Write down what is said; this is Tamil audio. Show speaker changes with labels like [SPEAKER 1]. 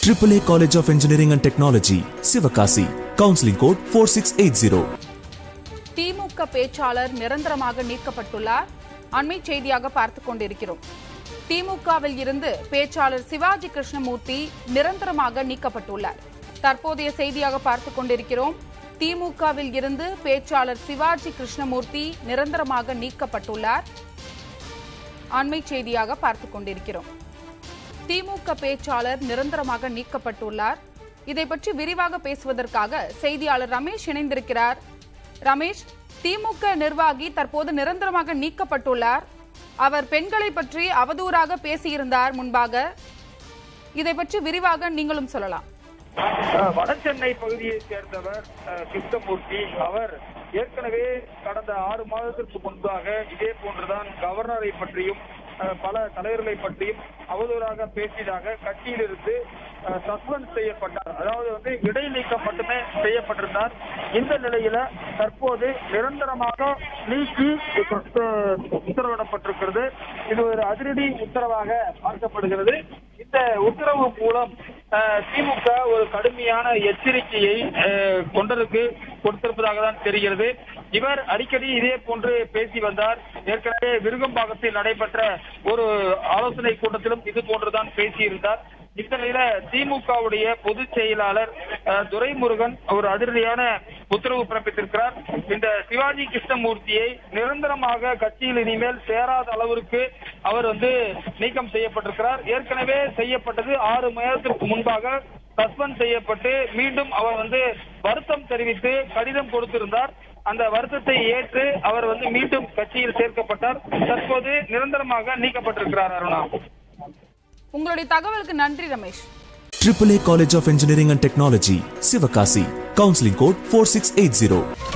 [SPEAKER 1] AAA College of Engineering and Technology, Sivakasi. Counseling code 4680.
[SPEAKER 2] திமுக பேச்சாளர் நிரந்தரமாக நீக்கப்பட்டுள்ளார் அண்மை செய்தியாக பார்த்துக் கொண்டிருக்கிறோம் திமுகவில் இருந்து பேச்சாளர் சிவாஜி கிருஷ்ணமூர்த்தி நிரந்தரமாக நீக்கப்பட்டுள்ளார் தற்போதைய செய்தியாக பார்த்துக் கொண்டிருக்கிறோம் திமுகவில் இருந்து பேச்சாளர் சிவாஜி கிருஷ்ணமூர்த்தி நிரந்தரமாக நீக்கப்பட்டுள்ளார் அண்மை செய்தியாக பார்த்துக் கொண்டிருக்கிறோம் திமுக பேச்சாளர் நிரந்தரமாக நீக்கப்பட்டுள்ளார் இதை பற்றி விரிவாக பேசுவதற்காக செய்தியாளர் ரமேஷ் இணைந்திருக்கிறார் ரமேஷ் திமுக நிர்வாகி தற்போது நிரந்தரமாக நீக்கப்பட்டுள்ளார் அவர் பெண்களை பற்றி அவதூறாக பேசியிருந்தார் முன்பாக இதை பற்றி விரிவாக நீங்களும் சொல்லலாம்
[SPEAKER 3] அஹ், வடசென்னை பகுதியைச் சேர்ந்தவர் அஹ், கிருஷ்ணமூர்த்தி அவர் ஏற்கனவே கடந்த ஆறு மாதத்திற்கு முன்பாக இதே போன்றுதான் கவர்னரை பற்றியும் அஹ், பல தலைவர்களை பற்றியும் அவதூறாக பேசியதாக கட்சியிலிருந்து சஸ்பெண்ட் செய்யப்பட்டார் அதாவது வந்து இடைநீக்கம் மட்டுமே செய்யப்பட்டிருந்தார் இந்த நிலையில தற்போது நிரந்தரமாக நீக்கி அஹ், உத்தரவிடப்பட்டிருக்கிறது இது ஒரு அதிரடி உத்தரவாக பார்க்கப்படுகிறது இந்த உத்தரவு மூலம் அஹ், திமுக ஒரு கடுமையான எச்சரிக்கையை அஹ், தொண்டருக்கு கொடுத்திருப்பதாக தான் தெரிகிறது இவர் அடிக்கடி இதே போன்று பேசி வந்தார் ஏற்கனவே விருகம்பாக்கத்தில் நடைபெற்ற ஒரு ஆலோசனை கூட்டத்திலும் இது போன்றுதான் பேசியிருந்தார் இந்த நிலையில திமுகவுடைய பொதுச் செயலாளர் அஹ், துரைமுருகன் ஒரு அதிரடியான உத்தரவு பிறப்பித்திருக்கிறார் இந்த சிவாஜி கிருஷ்ணமூர்த்தியை நிரந்தரமாக கட்சியில் இனிமேல் சேராத அளவிற்கு அவர் வந்து நீக்கம் செய்யப்பட்டிருக்கிறார் ஏற்கனவே செய்யப்பட்டது ஆறு மாதத்திற்கு முன்பாக சஸ்பெண்ட் செய்யப்பட்டு மீண்டும் அவர் வந்து வருத்தம் தெரிவித்து கடிதம் கொடுத்திருந்தார் அந்த வருத்தத்தை ஏற்று அவர் வந்து மீண்டும் கட்சியில் சேர்க்கப்பட்டார் தற்போது நிரந்தரமாக நீக்கப்பட்டிருக்கிறார் அருணா
[SPEAKER 2] உங்களுடைய தகவலுக்கு நன்றி Ramesh
[SPEAKER 1] AAA College of Engineering and Technology, Sivakasi. Counseling code 4680.